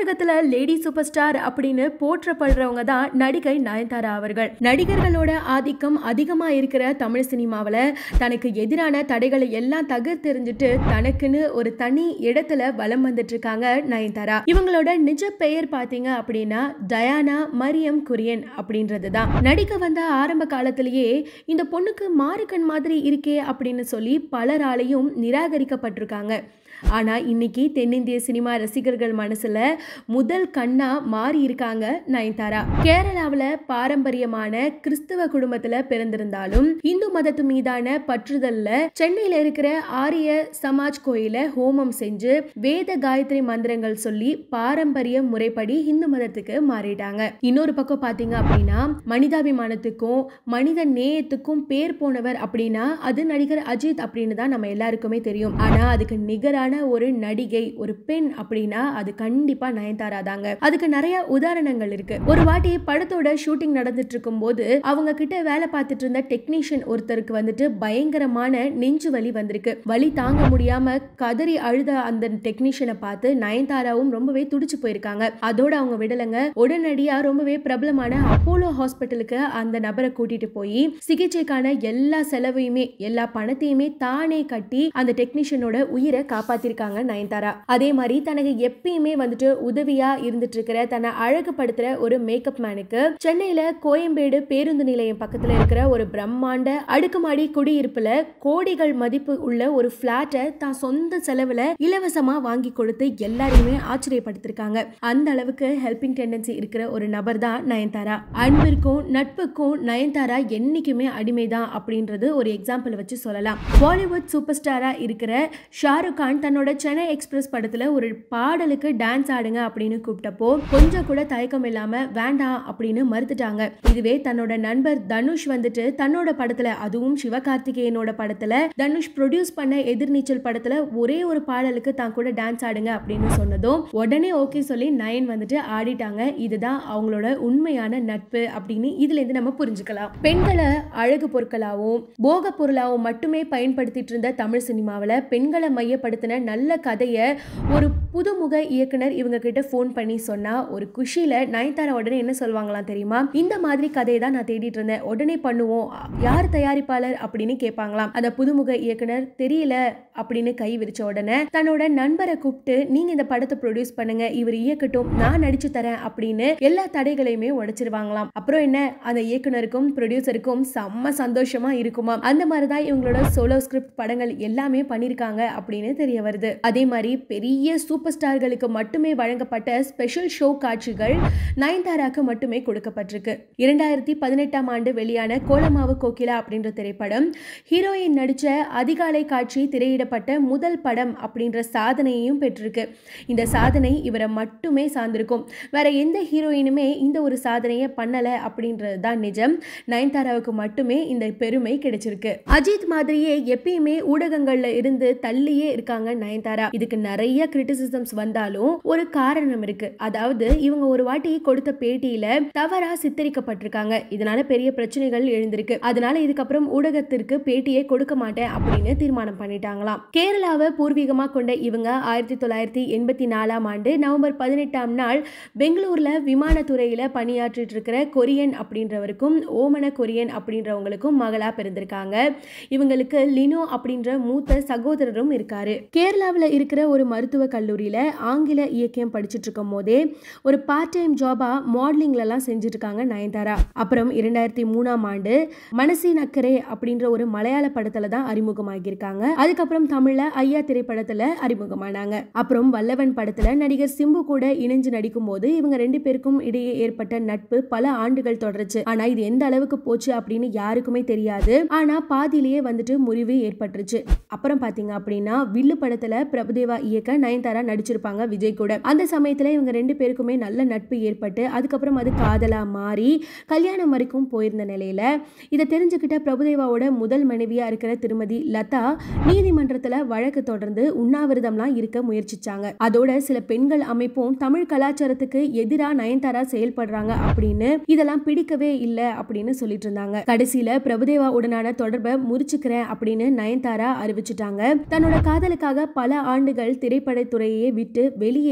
தமிழகத்துல lady super star அப்படின்னு போற்றப்படுறவங்க தான் நடிகை நயன்தாரா அவர்கள் நடிகர்களோட ஆதிக்கம் அதிகமா இருக்கிற தமிழ் சினிமாவில் தனக்கு எதிரான தடைகளை எல்லாம் தகர்த்தெறிஞ்சிட்டு தனக்குன்னு ஒரு தனி இடத்துல வலம் வந்துட்டு இருக்காங்க நயன்தாரா இவங்களோட நிஜ பெயர் பாத்தீங்க அப்படின்னா டயானா மரியம் குரியன் அப்படின்றது தான் நடிக்க வந்த ஆரம்ப காலத்திலேயே இந்த பொண்ணுக்கு மாறுக்கண் மாதிரி இருக்கே அப்படின்னு சொல்லி பலராலையும் நிராகரிக்கப்பட்டிருக்காங்க ஆனா இன்னைக்கு தென்னிந்திய சினிமா ரசிகர்கள் மனசுல முதல் கண்ணா மாறி இருக்காங்க நயன்தாரா கேரளாவுல பாரம்பரியமான கிறிஸ்தவ குடும்பத்துல பிறந்திருந்தாலும் இந்து மதத்து மீதான பற்றுதல்ல சென்னையில இருக்கிற ஆரிய சமாஜ் கோயில ஹோமம் செஞ்சு வேத காயத்ரி மந்திரங்கள் சொல்லி பாரம்பரிய முறைப்படி இந்து மதத்துக்கு மாறிட்டாங்க இன்னொரு பக்கம் பாத்தீங்க அப்படின்னா மனிதாபிமானத்துக்கும் மனித நேயத்துக்கும் பேர் போனவர் அப்படின்னா அது நடிகர் அஜித் அப்படின்னு தான் நம்ம எல்லாருக்குமே தெரியும் ஆனா அதுக்கு நிகரான ஒரு நடிகை ஒரு பெண் அப்படின்னா அது கண்டிப்பா நயன்தாரா தாங்க அதுக்கு நிறைய உதாரணங்கள் இருக்கு ஒரு வாட்டி படத்தோட ஷூட்டிங் நடந்துட்டு இருக்கும் போது அவங்க கிட்ட வேலை பார்த்துட்டு இருந்த டெக்னீஷியன் ஒருத்தருக்கு வந்துட்டு பயங்கரமான நெஞ்சு வலி வந்திருக்கு வலி தாங்க முடியாம கதறி அழுத அந்த டெக்னீஷியனை பார்த்து நயன்தாராவும் ரொம்பவே துடிச்சு போயிருக்காங்க அதோட அவங்க விடலைங்க உடனடியா ரொம்பவே பிரபலமான அப்போலோ ஹாஸ்பிட்டலுக்கு அந்த நபரை கூட்டிட்டு போய் சிகிச்சைக்கான எல்லா செலவையுமே எல்லா பணத்தையுமே தானே கட்டி அந்த டெக்னீஷியனோட உயிரை காப்பாத்திருக்காங்க நயன்தாரா அதே மாதிரி தனக்கு எப்பயுமே வந்துட்டு உதவியா இருந்துட்டு இருக்கிற தன்னை அழகுபடுத்துற ஒரு மேக்கப் மேனுக்கு சென்னையில கோயம்பேடு பேருந்து நிலையம் பக்கத்துல இருக்கிற ஒரு பிரம்மாண்ட அடுக்குமாடி குடியிருப்புல கோடிகள் மதிப்பு உள்ள ஒரு பிளாட்டை தான் சொந்த செலவுல இலவசமா வாங்கி கொடுத்து எல்லாரையுமே ஆச்சரியப்படுத்திருக்காங்க அந்த அளவுக்கு ஹெல்பிங் டெண்டன்சி இருக்கிற ஒரு நபர் தான் நயன்தாரா அன்பிற்கும் நட்புக்கும் நயன்தாரா என்னைக்குமே அடிமைதான் அப்படின்றது ஒரு எக்ஸாம்பிள் வச்சு சொல்லலாம் பாலிவுட் சூப்பர் ஸ்டாரா இருக்கிற ஷாருக் கான் தன்னோட சென்னை எக்ஸ்பிரஸ் படத்துல ஒரு பாடலுக்கு டான்ஸ் ஆடுங்க அப்படின்னு கூப்பிட்டப்போ கொஞ்சம் கூட தயக்கம் இல்லாம வேண்டாம் அப்படின்னு மறுத்துட்டாங்க இதுவே தன்னோட நண்பர் தனுஷ் வந்துட்டு தன்னோட படத்துல அதுவும் சிவகார்த்திகேயனோட படத்துல தனுஷ் ப்ரொடியூஸ் பண்ண எதிர்நீச்சல் படத்துல ஒரே ஒரு பாடலுக்கு தான் கூட டான்ஸ் ஆடுங்க அப்படின்னு சொன்னதும் உடனே ஓகே சொல்லி நயன் வந்துட்டு ஆடிட்டாங்க இதுதான் அவங்களோட உண்மையான நட்பு அப்படின்னு இதுல இருந்து நம்ம புரிஞ்சுக்கலாம் பெண்களை அழகு பொருட்களாகவும் போக பொருளாகவும் மட்டுமே பயன்படுத்திட்டு இருந்த தமிழ் சினிமாவில் பெண்களை மையப்படுத்தின நல்ல கதையை ஒரு புதுமுக இயக்குனர் இவங்க கிட்ட ஃபோன் பண்ணி சொன்னா ஒரு குஷியில நயன்தாரா உடனே என்ன சொல்லுவாங்களாம் தெரியுமா இந்த மாதிரி கதையை தான் நான் தேடிட்டு இருந்தேன் உடனே பண்ணுவோம் யார் தயாரிப்பாளர் அப்படின்னு கேட்பாங்களாம் அந்த புதுமுக இயக்குனர் தெரியல அப்படின்னு கை விரிச்ச உடனே தன்னோட நண்பரை கூப்பிட்டு நீங்க இந்த படத்தை ப்ரொடியூஸ் பண்ணுங்க இவர் இயக்கட்டும் நான் நடிச்சு தரேன் அப்படின்னு எல்லா தடைகளையுமே உடைச்சிருவாங்களாம் அப்புறம் என்ன அந்த இயக்குனருக்கும் ப்ரொடியூசருக்கும் செம்ம சந்தோஷமா இருக்குமா அந்த மாதிரி தான் இவங்களோட சோலோ ஸ்கிரிப்ட் படங்கள் எல்லாமே பண்ணியிருக்காங்க அப்படின்னு தெரிய வருது அதே மாதிரி பெரிய சூப்பர் ஸ்டார்களுக்கு மட்டுமே வழங்கப்பட்ட ஸ்பெஷல் ஷோ காட்சிகள் நயன்தாராக்கு மட்டுமே கொடுக்கப்பட்டிருக்கு இரண்டாயிரத்தி பதினெட்டாம் ஆண்டு வெளியான கோலமாவு கோகிலா அப்படின்ற திரைப்படம் ஹீரோயின் நடிச்ச அதிகாலை காட்சி திரையிடப்பட்ட முதல் படம் அப்படின்ற சாதனையையும் பெற்றிருக்கு இந்த சாதனை இவரை மட்டுமே சார்ந்திருக்கும் வேற எந்த ஹீரோயினுமே இந்த ஒரு சாதனையை பண்ணல அப்படின்றது தான் நிஜம் நயன்தாராவுக்கு மட்டுமே இந்த பெருமை கிடைச்சிருக்கு அஜித் மாதிரியே எப்பயுமே ஊடகங்கள்ல இருந்து தள்ளியே இருக்காங்க நயன்தாரா இதுக்கு நிறைய கிரிட்டிசிசம்ஸ் வந்தாலும் ஒரு காரணம் இருக்கு அதாவது இவங்க ஒரு வாட்டி கொடுத்த பேட்டியில தவறா சித்தரிக்கப்பட்டிருக்காங்க இதனால பெரிய பிரச்சனைகள் எழுந்திருக்கு அதனால இதுக்கப்புறம் ஊடகத்திற்கு பேட்டியே கொடுக்க மாட்டேன் அப்படின்னு தீர்மானம் பண்ணிட்டாங்களாம் கேரளாவை பூர்வீகமா கொண்ட இவங்க ஆயிரத்தி தொள்ளாயிரத்தி எண்பத்தி நாலாம் ஆண்டு நவம்பர் பதினெட்டாம் நாள் பெங்களூர்ல விமானத்துறையில பணியாற்றிட்டு இருக்கிற கொரியன் அப்படின்றவருக்கும் ஓமன கொரியன் அப்படின்றவங்களுக்கும் மகளா பிறந்திருக்காங்க இவங்களுக்கு லினோ அப்படின்ற மூத்த சகோதரரும் இருக்காரு கேரளாவில் இருக்கிற ஒரு மருத்துவ கல்லூரியில ஆங்கில இயக்கியம் படிச்சுட்டு இருக்கும் போதே ஒரு பார்ட் டைம் ஜாபா மாடலிங்லலாம் செஞ்சுட்டு இருக்காங்க நயன்தாரா அப்புறம் இரண்டாயிரத்தி மூணாம் ஆண்டு மனசி நக்கரே அப்படின்ற ஒரு மலையாள படத்துல தான் அறிமுகமாகியிருக்காங்க அதுக்கப்புறம் தமிழ்ல ஐயா திரைப்படத்துல அறிமுகமானாங்க அப்புறம் வல்லவன் படத்துல நடிகர் சிம்பு கூட இணைஞ்சு நடிக்கும் போது இவங்க ரெண்டு பேருக்கும் இடையே ஏற்பட்ட நட்பு பல ஆண்டுகள் தொடர்ச்சு ஆனா இது எந்த அளவுக்கு போச்சு அப்படின்னு யாருக்குமே தெரியாது ஆனா பாதியிலேயே வந்துட்டு முறிவு ஏற்பட்டுருச்சு அப்புறம் பாத்தீங்க அப்படின்னா வில்லு படத்துல பிரபுதேவா இயக்க நயன்தாரா நடிச்சிருப்பாங்க விஜய் கூட அந்த சமயத்துல இவங்க ரெண்டு பேருக்குமே நல்ல நட்பு ஏற்பட்டு அதுக்கப்புறம் அது காதலா மாறி கல்யாணம் வரைக்கும் போயிருந்த நிலையில இதை தெரிஞ்சுக்கிட்ட பிரபுதேவாவோட முதல் மனைவியா இருக்கிற திருமதி லதா நீதிமன்றத்துல வழக்கு தொடர்ந்து உண்ணாவிரதம்லாம் இருக்க முயற்சிச்சாங்க அதோட சில பெண்கள் அமைப்பும் தமிழ் கலாச்சாரத்துக்கு எதிரா நயன்தாரா செயல்படுறாங்க அப்படின்னு இதெல்லாம் பிடிக்கவே இல்லை அப்படின்னு சொல்லிட்டு இருந்தாங்க கடைசியில பிரபுதேவா உடனான தொடர்பை முறிச்சுக்கிறேன் அப்படின்னு நயன்தாரா அறிவிச்சிட்டாங்க தன்னோட காதலுக்காக பல ஆண்டுகள் திரைப்படத்துறையே விட்டு வெளியேறி இருந்த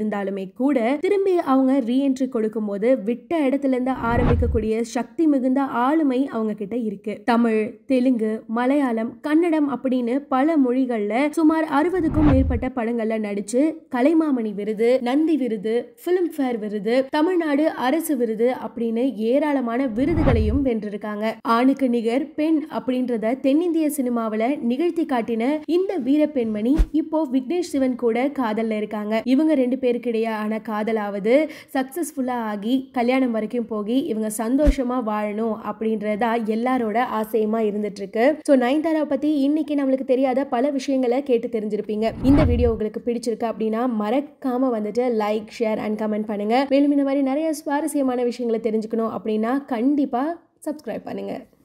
இருந்தாலுமே கூட திரும்பி அவங்க ரீஎன்ட்ரி கொடுக்கும்போது விட்ட இடத்துல இருந்து ஆரம்பிக்கக்கூடிய சக்தி மிகுந்த ஆளுமை அவங்க கிட்ட இருக்கு தமிழ் தெலுங்கு மலையாளம் கன்னடம் அப்படின்னு பல மொழிகள்ல சுமார் அறுபதுக்கும் மேற்பட்ட படங்கள்ல நடிச்சு கலைமாமணி விருது நந்தி விருது பிலிம்ஃபேர் விருது தமிழ்நாடு அரசு விருது அப்படின்னு ஏராளமான விருதுகளையும் வென்றிருக்காங்க ஆணுக்கு நிகர் பெண் அப்படின்றத தென்னிந்திய சினிமாவுல நிகழ்த்தி காட்டின இந்த வீர பெண்மணி இப்போ விக்னேஷ் சிவன் கூட காதல்ல இருக்காங்க இவங்க ரெண்டு பேருக்கு இடையான காதலாவது சக்சஸ்ஃபுல்லா ஆகி கல்யாணம் வரைக்கும் போகி இவங்க சந்தோஷமா வாழணும் அப்படின்றதா எல்லாரோட ஆசையமா இருந்துட்டு இருக்கு ஸோ நயன்தாரா பத்தி இன்னைக்கு நம்மளுக்கு தெரியாத பல விஷயங்களை கேட்டு தெரிஞ்சிருப்பீங்க இந்த வீடியோ உங்களுக்கு பிடிச்சிருக்கு அப்படின்னா மறக்காம வந்துட்டு லைக் ஷேர் அண்ட் கமெண்ட் பண்ணுங்க மேலும் இந்த மாதிரி நிறைய சுவாரஸ்யமான விஷயங்களை தெரிஞ்சுக்கணும் அப்படின்னா கண்டிப்பா சப்ஸ்கிரைப் பண்ணுங்க